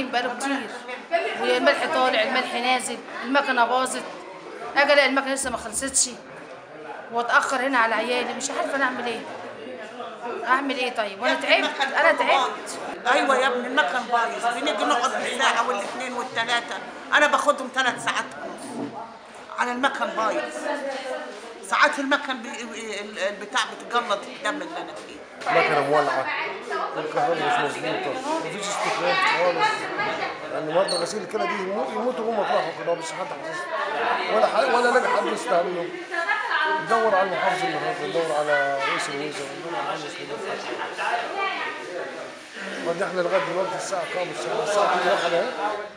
سنين بقاله كتير والملح طالع الملح نازل المكنه باظت اجي الاقي المكنه لسه ما خلصتش واتاخر هنا على عيالي مش عارفه انا اعمل ايه اعمل ايه طيب وانا تعبت انا تعبت ايوه يا ابني المكن بايظ بنيجي نقعد بالساعه والاثنين والثلاثه انا باخدهم ثلاث ساعات على المكن بايظ ساعات المكن بي... ال- البتاع بتجلط الدم اللي انا فيه المكنه مولعه الكهرباء مش مظبوطه مفيش استقرار خالص يعني مرضى غسيل الكلى دي يمو- يموتوا هم يطلعوا كده مش حد حاسس ولا حد ولا لاقي حد يستعملهم ندور على المحافظ النهارده ندور على رئيس الوزراء ندور على المجلس الوزراء ودي احنا لغايه دلوقتي الساعه كام الساعه الساعه 2 واحده اهي